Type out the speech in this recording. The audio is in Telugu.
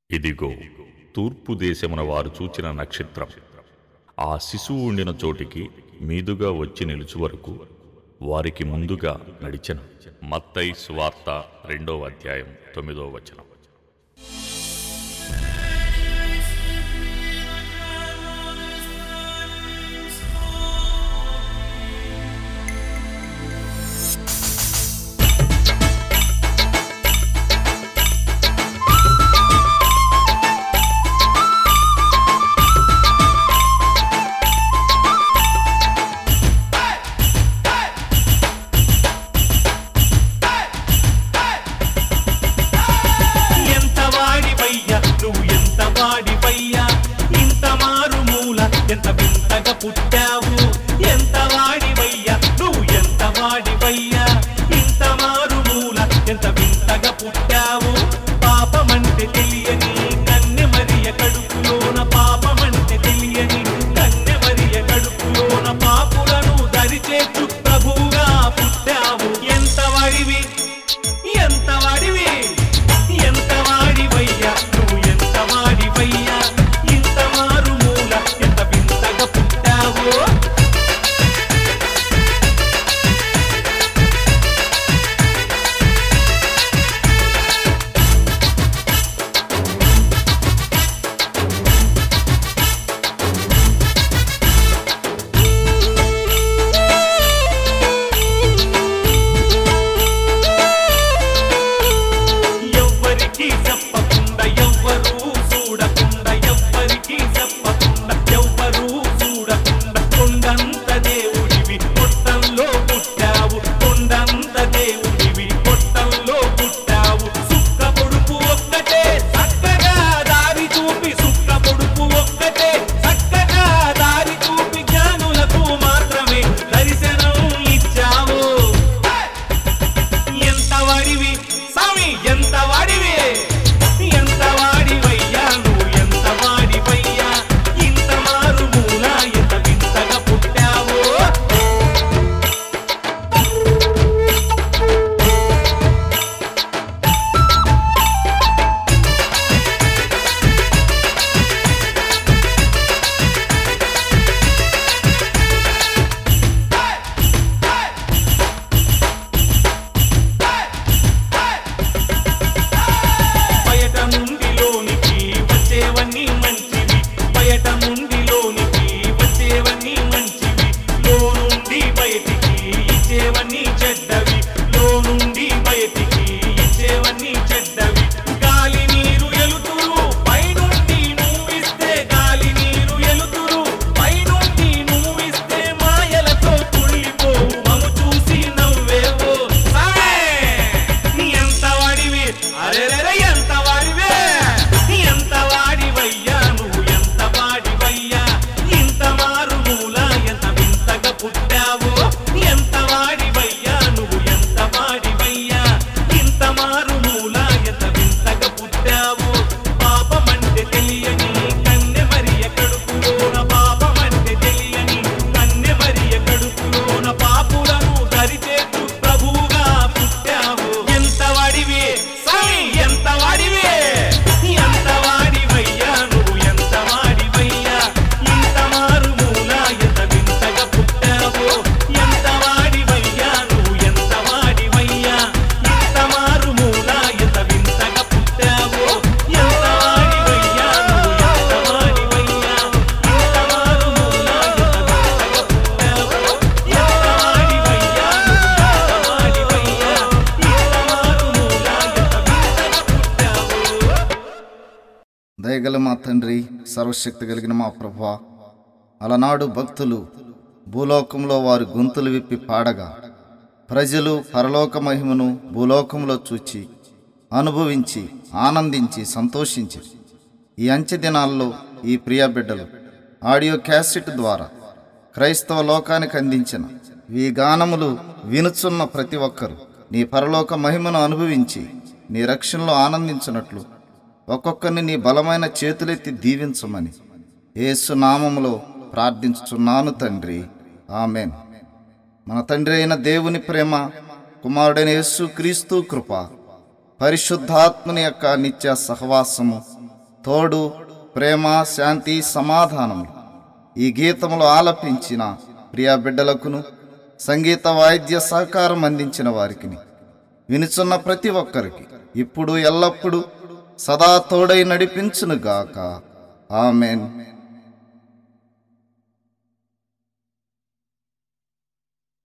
ఇదిగో తూర్పు దేశమున వారు చూచిన నక్షత్రం ఆ శిశువు ఉండిన చోటికి మీదుగా వచ్చి నిలుచు వరకు వారికి ముందుగా నడిచెను మత్తయి సువార్త రెండవ అధ్యాయం తొమ్మిదో వచనం ఎంత వాడివయ్యా నువ్వు ఎంత వాడివయ్యా ఇంత మారుమూల ఎంత వింతగా పుట్టావు ఎంత వాడివయ్యా నువ్వు ఎంత వాడివయ్యా ఇంత మారుమూల ఎంత వింతగా పుట్టావు పాపమంటే తెలియని కన్నె మరియ కడుపులోన పాపమంటే తెలియని కన్నె మరియ కడుపులోన పాపులను దరిచేతు ప్రభువుగా పుట్టావు ఎంత వాడివి ఎంత వాడివి ఎంత వాడివయ్యా నువ్వు ఎంత వాడివయ్యా ఇంత మారుమూల ఎంత వింతగా పుట్టావో ఎవ్వరికి చెప్పకుండా ఎవ్వరు చూడకుండా ఎవ్వరికి చెప్పకుండా ఎవ్వరు చూడకుండా కొండంత దేవుడివి పొట్టంలో పుట్టావు కొండంత దేవుడివి పొట్టంలో పుట్టావు సుక్క పొడుపు ఒక్కటే చక్కగా దారి చూపి సుక్క పొడుపు ఒక్కటే చక్కగా దారి చూపి జ్ఞానులకు మాత్రమే దర్శనం ఇచ్చావు ఎంత వాడివి స్వామి ఎంత వాడివి ఎంత వాడివయ్యా నువ్వు ఎంత వాడివయ్యా ఇంత మారుమూల ఎంత వింతగా పుట్టావో బయట నుండి లోనికి వచ్చేవన్నీ మంచివి బయట నుండి లోనికి వచ్చేవన్నీ మంచివి లో నుండి బయటికి ఇచ్చేవన్నీ చెడ్డవి లో నుండి బయటికి ఇచ్చేవన్నీ చెడ్డవి గాలి నీరు ఎలుతురు పైనుండి నువ్వు ఇస్తే గాలి నీరు ఎలుతురు పైనుండి నువ్వు ఇస్తే మాయలతో కుళ్ళిపోవు మము చూసి నవ్వేవో సామే ఎంత వాడివి అరెరెరె ఎంత వాడివే ఎంత వాడివయ్యా నువ్వు ఎంత వాడివయ్యా ఇంత మారుమూల ఎంత వింతగా పుట్టావో ఎంత వాడివయ్యా నువ్వు ఎంత వాడివయ్యా ఇంత మారుమూల ఎంత వింతగా పుట్టావో పాపమంటే తెలియని కన్నె మరియ కడుపులోన పాపమంటే తెలియని కన్నె మరియ కడుపులోన పాపులను దరిచేతు ప్రభువుగా పుట్టావు ఎంత వాడివి స్వామి ఎంత వాడివి ఎంత వాడివయ్యా నువ్వు ఎంత వాడివయ్యా ఇంత మారుమూల ఎంత వింతగా పుట్టావు ఎంత వాడివయ్యా నువ్వు ఎంత వాడివయ్యా ఇంత మారుమూల ఎంత వింతగా పుట్టావు ఎంత వాడివయ్యా నువ్వు ఎంత వాడివయ్యా ఇంత మారుమూల ఎంత వింతగా పుట్టావు ఎంత వాడివయ్యా నువ్వు ఎంత వాడివయ్యా ఇంత మారుమూల ఎంత వింతగా పుట్టావు దయగల మా తండ్రి సర్వశక్తి కలిగిన మా ప్రభా అలనాడు భక్తులు భూలోకంలో వారి గొంతులు విప్పి పాడగా ప్రజలు పరలోక మహిమను భూలోకంలో చూచి అనుభవించి ఆనందించి సంతోషించి ఈ అంచె దినాల్లో ఈ ప్రియ బిడ్డలు ఆడియో క్యాసెట్ ద్వారా క్రైస్తవ లోకానికి అందించిన ఈ గానములు వినుచున్న ప్రతి ఒక్కరూ నీ పరలోక మహిమను అనుభవించి నీ రక్షణలో ఆనందించినట్లు ఒక్కొక్కరిని నీ బలమైన చేతులెత్తి దీవించమని యేసు నామములో ప్రార్థించుచున్నాను తండ్రి ఆమెన్ మన తండ్రి అయిన దేవుని ప్రేమ కుమారుడైన యేసు క్రీస్తు కృప పరిశుద్ధాత్మని యొక్క నిత్య సహవాసము తోడు ప్రేమ శాంతి సమాధానములు ఈ గీతములు ఆలపించిన ప్రియా బిడ్డలకును సంగీత వాయిద్య సహకారం అందించిన వారికి వినుచున్న ప్రతి ఒక్కరికి ఇప్పుడు ఎల్లప్పుడూ సదా తోడై నడిపించునుగాక ఆమెన్